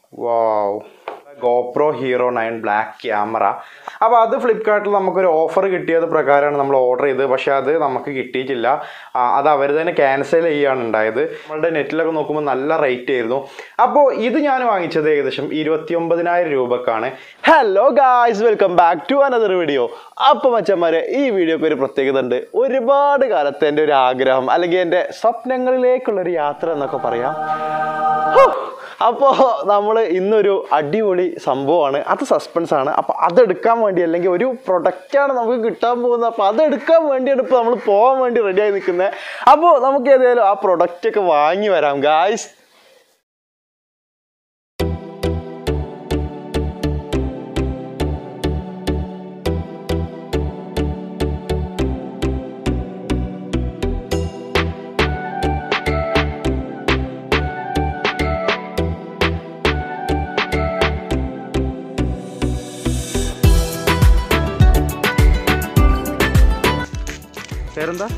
വാവ് GoPro Hero nine black camera അപ്പോൾ അത് ഫ്ലിപ്കാർട്ടിൽ നമുക്കൊരു ഓഫർ കിട്ടിയത് പ്രകാരമാണ് നമ്മൾ ഓർഡർ ചെയ്തത് പക്ഷേ അത് നമുക്ക് കിട്ടിയിട്ടില്ല ആ, അത് അവർ തന്നെ ക്യാൻസൽ ചെയ്യുകയാണ് ഉണ്ടായത് നമ്മളുടെ നെറ്റിലൊക്കെ നോക്കുമ്പോൾ നല്ല റേറ്റ് ആയിരുന്നു അപ്പോൾ ഇത് ഞാൻ വാങ്ങിച്ചത് ഏകദേശം ഇരുപത്തി ഒമ്പതിനായിരം രൂപക്കാണ് hello guys welcome back to another video അപ്പോൾ മച്ചന്മാരെ ഈ വീഡിയോക്ക് ഒരു പ്രത്യേകത ഉണ്ട് ഒരുപാട് കാലത്തെ എൻ്റെ ഒരു ആഗ്രഹം അല്ലെങ്കിൽ എൻ്റെ സ്വപ്നങ്ങളിലേക്കുള്ളൊരു യാത്ര എന്നൊക്കെ പറയാം ഹോ! അപ്പോൾ നമ്മൾ ഇന്നൊരു അടിപൊളി സംഭവമാണ് അത് സസ്പെൻസ് ആണ് അപ്പോൾ അതെടുക്കാൻ വേണ്ടി അല്ലെങ്കിൽ ഒരു പ്രൊഡക്റ്റാണ് നമുക്ക് കിട്ടാൻ പോകുന്നത് അപ്പോൾ അതെടുക്കാൻ വേണ്ടിയാണ് ഇപ്പോൾ നമ്മൾ പോകാൻ വേണ്ടി റെഡിയായി നിൽക്കുന്നത് അപ്പോൾ നമുക്ക് ഏതായാലും ആ പ്രൊഡക്റ്റ് ഒക്കെ വാങ്ങി വരാം ഗായ്സ് പേരെന്താ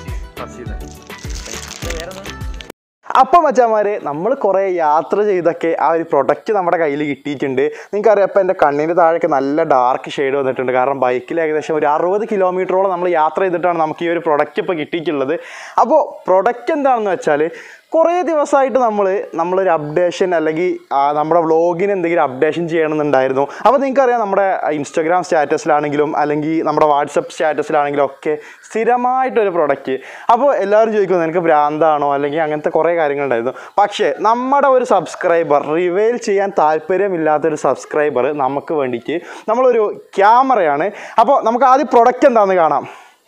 അപ്പം മച്ചാമാരെ നമ്മൾ കുറേ യാത്ര ചെയ്തൊക്കെ ആ ഒരു പ്രൊഡക്റ്റ് നമ്മുടെ കയ്യിൽ കിട്ടിയിട്ടുണ്ട് നിങ്ങൾക്കറിയാം ഇപ്പം എൻ്റെ കണ്ണിൻ്റെ താഴേക്ക് നല്ല ഡാർക്ക് ഷെയ്ഡ് വന്നിട്ടുണ്ട് കാരണം ബൈക്കിൽ ഏകദേശം ഒരു അറുപത് കിലോമീറ്ററോളം നമ്മൾ യാത്ര ചെയ്തിട്ടാണ് നമുക്ക് ഈ ഒരു പ്രൊഡക്റ്റ് ഇപ്പോൾ കിട്ടിയിട്ടുള്ളത് അപ്പോൾ പ്രൊഡക്റ്റ് എന്താണെന്ന് വെച്ചാൽ കുറേ ദിവസമായിട്ട് നമ്മൾ നമ്മളൊരു അപ്ഡേഷൻ അല്ലെങ്കിൽ ആ, നമ്മുടെ വ്ളോഗിന് എന്തെങ്കിലും അപ്ഡേഷൻ ചെയ്യണമെന്നുണ്ടായിരുന്നു അപ്പോൾ നിങ്ങൾക്കറിയാം നമ്മുടെ ഇൻസ്റ്റാഗ്രാം സ്റ്റാറ്റസിലാണെങ്കിലും അല്ലെങ്കിൽ നമ്മുടെ വാട്സപ്പ് സ്റ്റാറ്റസിലാണെങ്കിലും ഒക്കെ സ്ഥിരമായിട്ടൊരു പ്രൊഡക്റ്റ് അപ്പോൾ എല്ലാവരും ചോദിക്കുന്നു നിനക്ക് ഭ്രാന്താണോ അല്ലെങ്കിൽ അങ്ങനത്തെ കുറേ കാര്യങ്ങളുണ്ടായിരുന്നു പക്ഷേ നമ്മുടെ ഒരു സബ്സ്ക്രൈബർ റിവെയിൽ ചെയ്യാൻ താല്പര്യമില്ലാത്തൊരു സബ്സ്ക്രൈബർ നമുക്ക് വേണ്ടിയിട്ട് നമ്മളൊരു ക്യാമറയാണ് അപ്പോൾ നമുക്ക് ആദ്യം പ്രൊഡക്റ്റ് എന്താണെന്ന് കാണാം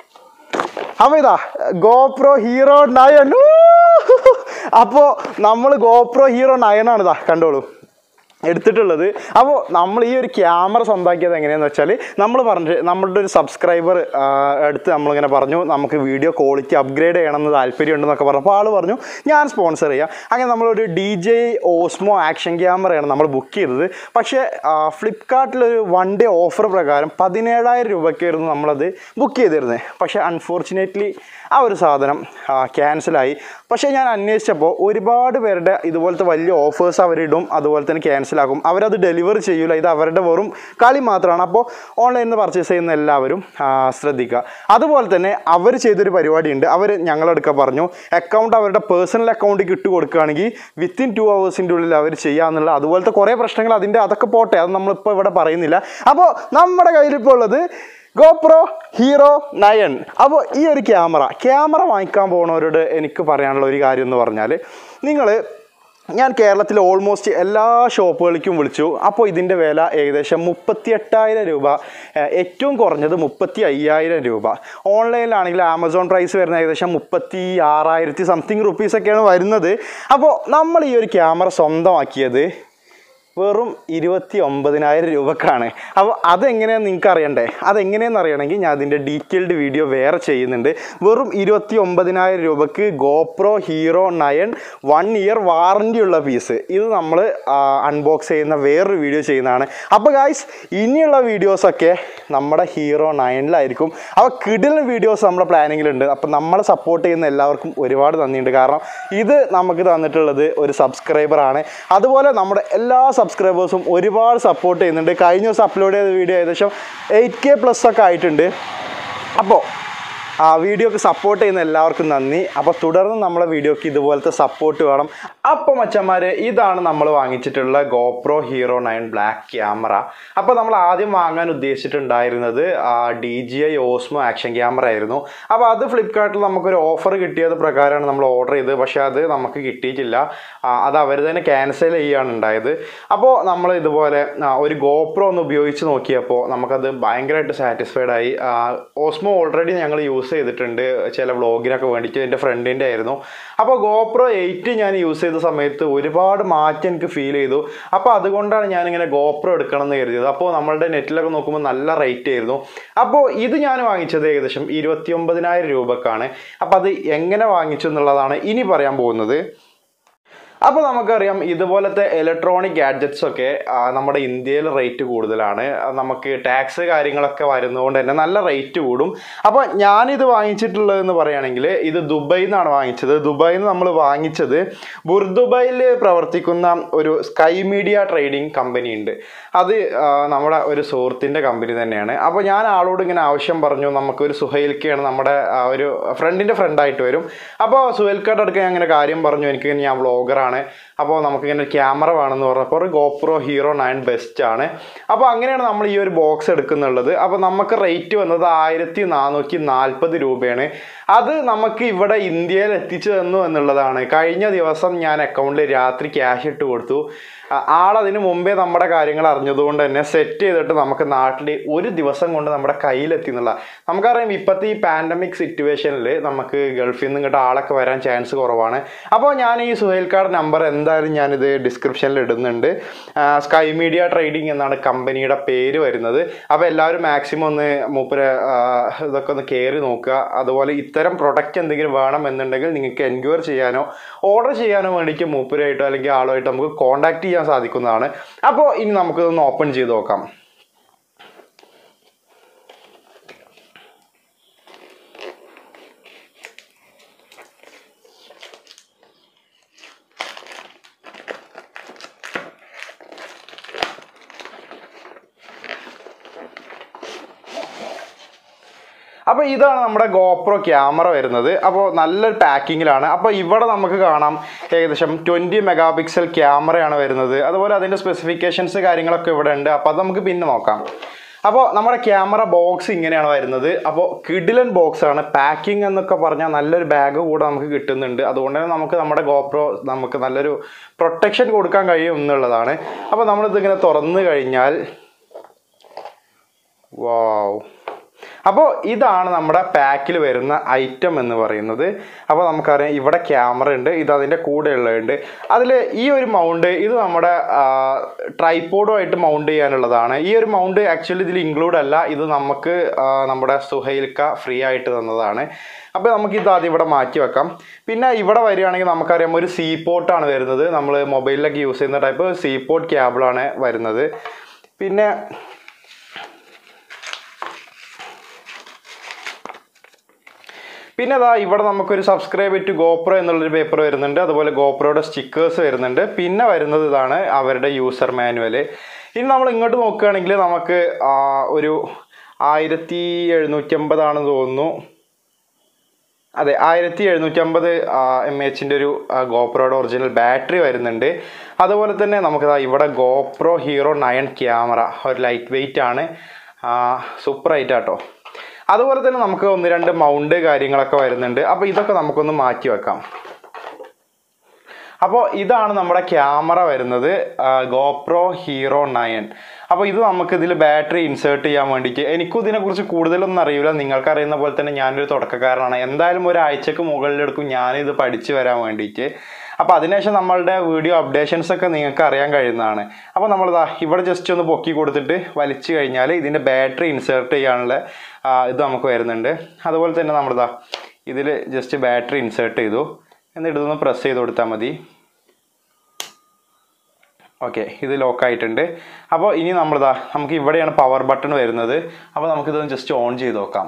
അപ്പോൾ ഇതാ ഗോപ്രോ ഹീറോ നയൻ അപ്പോൾ നമ്മൾ ഗോപ്രോ ഹീറോ നയനാണ് ഇതാ കണ്ടോളൂ എടുത്തിട്ടുള്ളത് അപ്പോൾ നമ്മൾ ഈ ഒരു ക്യാമറ സ്വന്തമാക്കിയത് എങ്ങനെയാണെന്ന് വെച്ചാൽ നമ്മൾ പറഞ്ഞിട്ട് നമ്മളുടെ ഒരു സബ്സ്ക്രൈബർ അടുത്ത് നമ്മളിങ്ങനെ പറഞ്ഞു നമുക്ക് വീഡിയോ ക്വാളിറ്റി അപ്ഗ്രേഡ് ചെയ്യണമെന്ന് താല്പര്യമുണ്ടെന്നൊക്കെ പറഞ്ഞു അപ്പോൾ ആൾ പറഞ്ഞു ഞാൻ സ്പോൺസർ ചെയ്യാം അങ്ങനെ നമ്മളൊരു ഡി ജെ ഓസ്മോ ആക്ഷൻ ക്യാമറയാണ് നമ്മൾ ബുക്ക് ചെയ്തത് പക്ഷേ ഫ്ലിപ്കാർട്ടിലൊരു വൺ ഡേ ഓഫർ പ്രകാരം പതിനേഴായിരം രൂപയ്ക്കായിരുന്നു നമ്മളത് ബുക്ക് ചെയ്തിരുന്നത് പക്ഷേ അൺഫോർച്ചുനേറ്റ്ലി ആ ഒരു സാധനം ക്യാൻസലായി പക്ഷേ ഞാൻ അന്വേഷിച്ചപ്പോൾ ഒരുപാട് പേരുടെ ഇതുപോലത്തെ വലിയ ഓഫേഴ്സ് അവരിടും അതുപോലെ തന്നെ ക്യാൻസലാക്കും അവരത് ഡെലിവറി ചെയ്യൂല ഇത് അവരുടെ വെറും കളി മാത്രമാണ് അപ്പോൾ ഓൺലൈനിൽ നിന്ന് പർച്ചേസ് ചെയ്യുന്ന എല്ലാവരും ആ, ശ്രദ്ധിക്കുക അതുപോലെ തന്നെ അവർ ചെയ്തൊരു പരിപാടിയുണ്ട് അവർ ഞങ്ങളെടുക്ക പറഞ്ഞു അക്കൗണ്ട് അവരുടെ പേഴ്സണൽ അക്കൗണ്ടിൽ ഇട്ട് കൊടുക്കുകയാണെങ്കിൽ വിത്തിൻ ടു ഹവേഴ്സിൻ്റെ ഉള്ളിൽ അവർ ചെയ്യാന്നുള്ള അതുപോലത്തെ കുറേ പ്രശ്നങ്ങൾ അതിൻ്റെ അതൊക്കെ പോട്ടെ അത് നമ്മളിപ്പോൾ ഇവിടെ പറയുന്നില്ല അപ്പോൾ നമ്മുടെ കയ്യിലിപ്പോൾ ഉള്ളത് ഗോപ്രോ ഹീറോ നയൻ അപ്പോൾ ഈ ഒരു ക്യാമറ ക്യാമറ വാങ്ങിക്കാൻ പോകുന്നവരോട് എനിക്ക് പറയാനുള്ള ഒരു കാര്യം എന്ന് പറഞ്ഞാൽ നിങ്ങൾ ഞാൻ കേരളത്തിൽ ഓൾമോസ്റ്റ് എല്ലാ ഷോപ്പുകളിലേക്കും വിളിച്ചു അപ്പോൾ ഇതിൻ്റെ വില ഏകദേശം മുപ്പത്തി എട്ടായിരം രൂപ ഏഹ് ഏറ്റവും കുറഞ്ഞത് മുപ്പത്തി അയ്യായിരം രൂപ ഓൺലൈനിലാണെങ്കിൽ ആമസോൺ പ്രൈസ് വരുന്ന ഏകദേശം മുപ്പത്തി ആറായിരത്തി സംതിങ് റുപ്പീസൊക്കെയാണ് വരുന്നത് അപ്പോൾ നമ്മൾ ഈ ഒരു ക്യാമറ സ്വന്തമാക്കിയത് വെറും ഇരുപത്തി ഒമ്പതിനായിരം രൂപക്കാണ് അപ്പോൾ അതെങ്ങനെയാണെന്ന് നിങ്ങൾക്ക് അറിയണ്ടേ അതെങ്ങനെയാണെന്ന് അറിയണമെങ്കിൽ ഞാൻ അതിൻ്റെ ഡീറ്റെയിൽഡ് വീഡിയോ വേറെ ചെയ്യുന്നുണ്ട് വെറും ഇരുപത്തി ഒമ്പതിനായിരം രൂപക്ക് GoPro Hero nine one year warranty ഉള്ള പീസ് ഇത് നമ്മൾ അൺബോക്സ് ചെയ്യുന്ന വേറൊരു വീഡിയോ ചെയ്യുന്നതാണ് അപ്പോൾ ഗായ്സ് ഇനിയുള്ള വീഡിയോസൊക്കെ നമ്മുടെ ഹീറോ നയനിലായിരിക്കും അപ്പോൾ കിടിലൻ വീഡിയോസ് നമ്മുടെ പ്ലാനിങ്ങിലുണ്ട് അപ്പോൾ നമ്മളെ സപ്പോർട്ട് ചെയ്യുന്ന എല്ലാവർക്കും ഒരുപാട് നന്ദിയുണ്ട് കാരണം ഇത് നമുക്ക് തന്നിട്ടുള്ളത് ഒരു സബ്സ്ക്രൈബറാണ് അതുപോലെ നമ്മുടെ എല്ലാ സബ്സ്ക്രൈബേഴ്സും ഒരുപാട് സപ്പോർട്ട് ചെയ്യുന്നുണ്ട് കഴിഞ്ഞ ദിവസം അപ്ലോഡ് ചെയ്ത വീഡിയോ ഏകദേശം എയ്റ്റ് കെ പ്ലസ് ഒക്കെ ആയിട്ടുണ്ട് അപ്പോൾ ആ വീഡിയോക്ക് സപ്പോർട്ട് ചെയ്യുന്ന എല്ലാവർക്കും നന്ദി അപ്പോൾ തുടർന്ന് നമ്മളെ വീഡിയോക്ക് ഇതുപോലത്തെ സപ്പോർട്ട് വേണം അപ്പോൾ മച്ചന്മാർ ഇതാണ് നമ്മൾ വാങ്ങിച്ചിട്ടുള്ള GoPro Hero nine black camera അപ്പോൾ നമ്മൾ ആദ്യം വാങ്ങാൻ ഉദ്ദേശിച്ചിട്ടുണ്ടായിരുന്നത് D J I Osmo action camera ആയിരുന്നു അപ്പോൾ അത് ഫ്ലിപ്കാർട്ടിൽ നമുക്കൊരു ഓഫർ കിട്ടിയത് പ്രകാരമാണ് നമ്മൾ ഓർഡർ ചെയ്തത് പക്ഷേ അത് നമുക്ക് കിട്ടിയിട്ടില്ല ആ, അത് അവർ തന്നെ ക്യാൻസൽ ചെയ്യുകയാണ് ഉണ്ടായത് അപ്പോൾ നമ്മൾ ഇതുപോലെ ആ, ഒരു ഗോപ്രോ ഒന്ന് ഉപയോഗിച്ച് നോക്കിയപ്പോൾ നമുക്കത് ഭയങ്കരമായിട്ട് സാറ്റിസ്ഫൈഡ് ആയി ആ, ഓസ്മോ ഓൾറെഡി ഞങ്ങൾ യൂസ് ചെയ്തിട്ടുണ്ട് ചില വ്ളോഗിനൊക്കെ വേണ്ടിയിട്ട് എൻ്റെ ഫ്രണ്ടിൻ്റെ ആയിരുന്നു അപ്പോൾ ഗോപ്രോ എയ്റ്റ് ഞാൻ യൂസ് ചെയ്ത സമയത്ത് ഒരുപാട് മാറ്റം എനിക്ക് ഫീൽ ചെയ്തു അപ്പോൾ അതുകൊണ്ടാണ് ഞാനിങ്ങനെ ഗോപ്രോ എടുക്കണം എന്ന് കരുതിയത് അപ്പോൾ നമ്മളുടെ നെറ്റിലൊക്കെ നോക്കുമ്പോൾ നല്ല റേറ്റ് ആയിരുന്നു അപ്പോൾ ഇത് ഞാൻ വാങ്ങിച്ചത് ഏകദേശം ഇരുപത്തി ഒമ്പതിനായിരം രൂപക്കാണ് അപ്പോൾ അത് എങ്ങനെ വാങ്ങിച്ചു എന്നുള്ളതാണ് ഇനി പറയാൻ പോകുന്നത് അപ്പോൾ നമുക്കറിയാം ഇതുപോലത്തെ ഇലക്ട്രോണിക് ഗാഡ്ജറ്റ്സ് ഒക്കെ ആ, നമ്മുടെ ഇന്ത്യയിൽ റേറ്റ് കൂടുതലാണ് ആ, നമുക്ക് ടാക്സ് കാര്യങ്ങളൊക്കെ വരുന്നതുകൊണ്ട് തന്നെ നല്ല റേറ്റ് കൂടും അപ്പോൾ ഞാനിത് വാങ്ങിച്ചിട്ടുള്ളതെന്ന് പറയുകയാണെങ്കിൽ ഇത് ദുബൈയിൽ നിന്നാണ് വാങ്ങിച്ചത് ദുബായിൽ നിന്ന് നമ്മൾ വാങ്ങിച്ചത് ബുർദുബൈയിൽ പ്രവർത്തിക്കുന്ന ഒരു സ്കൈ മീഡിയ ട്രേഡിംഗ് കമ്പനി ഉണ്ട് അത് ആ, നമ്മുടെ ഒരു സുഹൃത്തിൻ്റെ കമ്പനി തന്നെയാണ് അപ്പോൾ ഞാൻ ആളോട് ഇങ്ങനെ ആവശ്യം പറഞ്ഞു നമുക്കൊരു സുഹൈൽക്കാണ് നമ്മുടെ ആ, ഒരു ഫ്രണ്ടിൻ്റെ ഫ്രണ്ടായിട്ട് വരും അപ്പോൾ സുഹൈൽക്കാരുടെ അടുത്ത് ഞാൻ അങ്ങനെ കാര്യം പറഞ്ഞു എനിക്ക് ഞാൻ വ്ളോഗറാണ് അപ്പോൾ നമുക്കിങ്ങനെ ഒരു ക്യാമറ വേണമെന്ന് പറഞ്ഞപ്പോൾ ഒരു ഗോപ്രോ ഹീറോ നയൻ ബെസ്റ്റ് ആണ് അപ്പോൾ അങ്ങനെയാണ് നമ്മൾ ഈ ഒരു ബോക്സ് എടുക്കുന്നുള്ളത് അപ്പോൾ നമുക്ക് റേറ്റ് വന്നത് ആയിരത്തി നാനൂറ്റി നാൽപ്പത് രൂപയാണ് അത് നമുക്ക് ഇവിടെ ഇന്ത്യയിൽ എത്തിച്ചു തന്നു എന്നുള്ളതാണ് കഴിഞ്ഞ ദിവസം ഞാൻ അക്കൗണ്ടിൽ രാത്രി ക്യാഷ് ഇട്ട് കൊടുത്തു ആ- ആളതിന് മുമ്പേ നമ്മുടെ കാര്യങ്ങൾ അറിഞ്ഞതുകൊണ്ട് തന്നെ സെറ്റ് ചെയ്തിട്ട് നമുക്ക് നാട്ടിൽ ഒരു ദിവസം കൊണ്ട് നമ്മുടെ കയ്യിലെത്തി എന്നുള്ള നമുക്കറിയാം ഇപ്പോഴത്തെ ഈ പാൻഡമിക് സിറ്റുവേഷനിൽ നമുക്ക് ഗൾഫിൽ നിന്ന് ഇങ്ങോട്ട് ആളൊക്കെ വരാൻ ചാൻസ് കുറവാണ് അപ്പോൾ ഞാൻ ഈ സുഹേൽ കാർഡ് നമ്പർ എന്തായാലും ഞാനിത് ഡിസ്ക്രിപ്ഷനിൽ ഇടുന്നുണ്ട് ആ, സ്കൈ മീഡിയ ട്രേഡിംഗ് എന്നാണ് കമ്പനിയുടെ പേര് വരുന്നത് അപ്പോൾ എല്ലാവരും മാക്സിമം ഒന്ന് മൂപ്പര ആ, ഇതൊക്കെ ഒന്ന് കയറി നോക്കുക അതുപോലെ ഇത്തരം പ്രൊഡക്റ്റ് എന്തെങ്കിലും വേണം എന്നുണ്ടെങ്കിൽ നിങ്ങൾക്ക് എൻക്വയറി ചെയ്യാനോ ഓർഡർ ചെയ്യാനോ വേണ്ടിയിട്ട് മൂപ്പരായിട്ടോ അല്ലെങ്കിൽ ആളുമായിട്ട് നമുക്ക് കോൺടാക്ട് ചെയ്യാൻ സാധിക്കുന്നതാണ് അപ്പോൾ ഇനി നമുക്കിതൊന്ന് ഓപ്പൺ ചെയ്ത് നോക്കാം അപ്പോൾ ഇതാണ് നമ്മുടെ ഗോപ്രോ ക്യാമറ വരുന്നത് അപ്പോൾ നല്ലൊരു പാക്കിങ്ങിലാണ് അപ്പോൾ ഇവിടെ നമുക്ക് കാണാം ഏകദേശം ട്വൻറ്റി മെഗാ പിക്സൽ ക്യാമറയാണ് വരുന്നത് അതുപോലെ അതിൻ്റെ സ്പെസിഫിക്കേഷൻസ് കാര്യങ്ങളൊക്കെ ഇവിടെ ഉണ്ട് അപ്പോൾ അത് നമുക്ക് പിന്നെ നോക്കാം അപ്പോൾ നമ്മുടെ ക്യാമറ ബോക്സ് ഇങ്ങനെയാണ് വരുന്നത് അപ്പോൾ കിഡിലൻ ബോക്സ് ആണ് പാക്കിംഗ് എന്നൊക്കെ പറഞ്ഞാൽ നല്ലൊരു ബാഗ് കൂടെ നമുക്ക് കിട്ടുന്നുണ്ട് അതുകൊണ്ട് തന്നെ നമുക്ക് നമ്മുടെ ഗോപ്രോ നമുക്ക് നല്ലൊരു പ്രൊട്ടക്ഷൻ കൊടുക്കാൻ കഴിയും എന്നുള്ളതാണ് അപ്പോൾ നമ്മളിതിങ്ങനെ തുറന്നു കഴിഞ്ഞാൽ വാവ് അപ്പോൾ ഇതാണ് നമ്മുടെ പാക്കിൽ വരുന്ന ഐറ്റം എന്ന് പറയുന്നത് അപ്പോൾ നമുക്കറിയാം ഇവിടെ ക്യാമറ ഉണ്ട് ഇത് അതിൻ്റെ കൂടെയുള്ളതുണ്ട് അതിൽ ഈ ഒരു മൗണ്ട് ഇത് നമ്മുടെ ട്രൈപ്പോഡുമായിട്ട് മൗണ്ട് ചെയ്യാനുള്ളതാണ് ഈ ഒരു മൗണ്ട് ആക്ച്വലി ഇതിൽ ഇൻക്ലൂഡ് അല്ല ഇത് നമുക്ക് ആ, നമ്മുടെ സുഹൈൽക്ക ഫ്രീ ആയിട്ട് തന്നതാണ് അപ്പോൾ നമുക്ക് ഇത് ആദ്യം ഇവിടെ മാറ്റി വെക്കാം പിന്നെ ഇവിടെ വരികയാണെങ്കിൽ നമുക്കറിയാം ഒരു സി പോർട്ടാണ് വരുന്നത് നമ്മൾ മൊബൈലിലൊക്കെ യൂസ് ചെയ്യുന്ന ടൈപ്പ് സി പോർട്ട് കേബിളാണ് വരുന്നത് പിന്നെ പിന്നെ അതാ ഇവിടെ നമുക്കൊരു സബ്സ്ക്രൈബ് ടു ഗോപ്രോ എന്നുള്ളൊരു പേപ്പർ വരുന്നുണ്ട് അതുപോലെ ഗോപ്രോയുടെ സ്റ്റിക്കേഴ്സ് വരുന്നുണ്ട് പിന്നെ വരുന്നത് ഇതാണ് അവരുടെ യൂസർ മാനുവല് ഇനി നമ്മൾ ഇങ്ങോട്ട് നോക്കുകയാണെങ്കിൽ നമുക്ക് ആ, ഒരു ആയിരത്തി എഴുന്നൂറ്റമ്പതാണെന്ന് തോന്നുന്നു അതെ ആയിരത്തി എഴുന്നൂറ്റമ്പത് എം എച്ചിൻ്റെ ഒരു ആ, ഗോപ്രോയുടെ ഒറിജിനൽ ബാറ്ററി വരുന്നുണ്ട് അതുപോലെ തന്നെ നമുക്ക് ദാ ഇവിടെ ഗോപ്രോ ഹീറോ നയൻ ക്യാമറ ഒരു ലൈറ്റ് വെയിറ്റ് ആണ് സൂപ്പർ ആയിട്ട് കേട്ടോ അതുപോലെ തന്നെ നമുക്ക് ഒന്ന് രണ്ട് മൗണ്ട് കാര്യങ്ങളൊക്കെ വരുന്നുണ്ട് അപ്പോൾ ഇതൊക്കെ നമുക്കൊന്ന് മാറ്റി വെക്കാം അപ്പോൾ ഇതാണ് നമ്മുടെ ക്യാമറ വരുന്നത് ഗോപ്രോ ഹീറോ നയൻ അപ്പോൾ ഇത് നമുക്ക് ഇതിൽ ബാറ്ററി ഇൻസേർട്ട് ചെയ്യാൻ വേണ്ടിയിട്ട് എനിക്കും ഇതിനെക്കുറിച്ച് കൂടുതലൊന്നും അറിയില്ല നിങ്ങൾക്ക് അറിയുന്ന പോലെ തന്നെ ഞാനൊരു തുടക്കക്കാരനാണ് എന്തായാലും ഒരാഴ്ചക്ക് മുകളിലെടുക്കും ഞാനിത് പഠിച്ചു വരാൻ വേണ്ടിയിട്ട് അപ്പോൾ അതിനുശേഷം നമ്മളുടെ വീഡിയോ അപ്ഡേഷൻസ് ഒക്കെ നിങ്ങൾക്ക് അറിയാൻ കഴിയുന്നതാണ് അപ്പോൾ നമ്മളിതാ ഇവിടെ ജസ്റ്റ് ഒന്ന് പൊക്കി കൊടുത്തിട്ട് വലിച്ചു കഴിഞ്ഞാൽ ഇതിൻ്റെ ബാറ്ററി ഇൻസേർട്ട് ചെയ്യാനുള്ള ആ, ഇത് നമുക്ക് വരുന്നുണ്ട് അതുപോലെ തന്നെ നമ്മളിതാ ഇതിൽ ജസ്റ്റ് ബാറ്ററി ഇൻസേർട്ട് ചെയ്തു എന്നിട്ട് ഇതൊന്ന് പ്രസ് ചെയ്ത് കൊടുത്താൽ മതി ഓക്കെ ഇത് ലോക്ക് ആയിട്ടുണ്ട് അപ്പോൾ ഇനി നമ്മളിതാ നമുക്ക് ഇവിടെയാണ് പവർ ബട്ടൺ വരുന്നത് അപ്പോൾ നമുക്കിതൊന്ന് ജസ്റ്റ് ഓൺ ചെയ്ത് നോക്കാം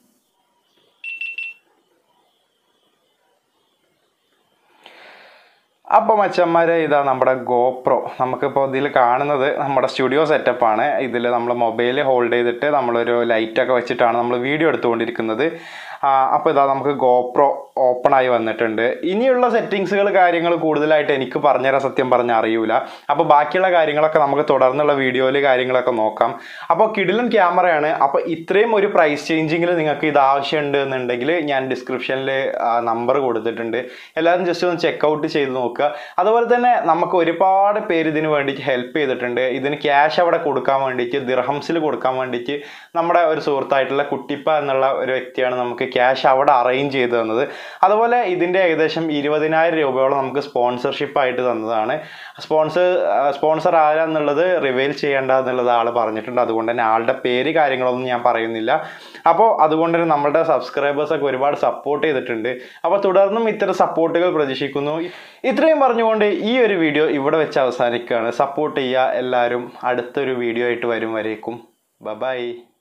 അപ്പോൾ മച്ചന്മാരെ ഇതാ നമ്മുടെ ഗോപ്രോ നമുക്കിപ്പോൾ ഇതിൽ കാണുന്നത് നമ്മുടെ സ്റ്റുഡിയോ സെറ്റപ്പാണ് ഇതിൽ നമ്മൾ മൊബൈൽ ഹോൾഡ് ചെയ്തിട്ട് നമ്മളൊരു ലൈറ്റൊക്കെ വെച്ചിട്ടാണ് നമ്മൾ വീഡിയോ എടുത്തുകൊണ്ടിരിക്കുന്നത് അപ്പോൾ ഇതാ നമുക്ക് ഗോപ്രോ ഓപ്പൺ ആയി വന്നിട്ടുണ്ട് ഇനിയുള്ള സെറ്റിങ്സുകൾ കാര്യങ്ങൾ കൂടുതലായിട്ട് എനിക്ക് പറഞ്ഞുതരാൻ സത്യം പറഞ്ഞാൽ അറിയൂല അപ്പോൾ ബാക്കിയുള്ള കാര്യങ്ങളൊക്കെ നമുക്ക് തുടർന്നുള്ള വീഡിയോയിൽ കാര്യങ്ങളൊക്കെ നോക്കാം അപ്പോൾ കിഡിലൻ ക്യാമറയാണ് അപ്പോൾ ഇത്രയും ഒരു പ്രൈസ് ചേഞ്ചിങ്ങിൽ നിങ്ങൾക്ക് ഇത് ആവശ്യമുണ്ട് എന്നുണ്ടെങ്കിൽ ഞാൻ ഡിസ്ക്രിപ്ഷനിൽ നമ്പർ കൊടുത്തിട്ടുണ്ട് എല്ലാവരും ജസ്റ്റ് ഒന്ന് ചെക്കൗട്ട് ചെയ്ത് നോക്കുക അതുപോലെ തന്നെ നമുക്ക് ഒരുപാട് പേര് ഇതിന് വേണ്ടിയിട്ട് ഹെൽപ്പ് ചെയ്തിട്ടുണ്ട് ഇതിന് ക്യാഷ് അവിടെ കൊടുക്കാൻ വേണ്ടിയിട്ട് ദിർഹംസിൽ കൊടുക്കാൻ വേണ്ടിയിട്ട് നമ്മുടെ ഒരു സുഹൃത്തായിട്ടുള്ള കുട്ടിപ്പ എന്നുള്ള ഒരു വ്യക്തിയാണ് നമുക്ക് ക്യാഷ് അവിടെ അറേഞ്ച് ചെയ്ത് തന്നത് അതുപോലെ ഇതിൻ്റെ ഏകദേശം ഇരുപതിനായിരം രൂപയോളം നമുക്ക് സ്പോൺസർഷിപ്പ് ആയിട്ട് തന്നതാണ് സ്പോൺസർ സ്പോൺസർ ആരാന്നുള്ളത് റിവീൽ ചെയ്യേണ്ട എന്നുള്ളത് ആൾ പറഞ്ഞിട്ടുണ്ട് അതുകൊണ്ട് തന്നെ ആളുടെ പേര് കാര്യങ്ങളൊന്നും ഞാൻ പറയുന്നില്ല അപ്പോൾ അതുകൊണ്ട് തന്നെ നമ്മുടെ സബ്സ്ക്രൈബേഴ്സൊക്കെ ഒരുപാട് സപ്പോർട്ട് ചെയ്തിട്ടുണ്ട് അപ്പോൾ തുടർന്നും ഇത്തരം സപ്പോർട്ടുകൾ പ്രതീക്ഷിക്കുന്നു ഇത്രയും പറഞ്ഞുകൊണ്ട് ഈ ഒരു വീഡിയോ ഇവിടെ വെച്ച് അവസാനിക്കുകയാണ് സപ്പോർട്ട് ചെയ്യുക എല്ലാവരും അടുത്തൊരു വീഡിയോ ആയിട്ട് വരും വരേക്കും ബൈ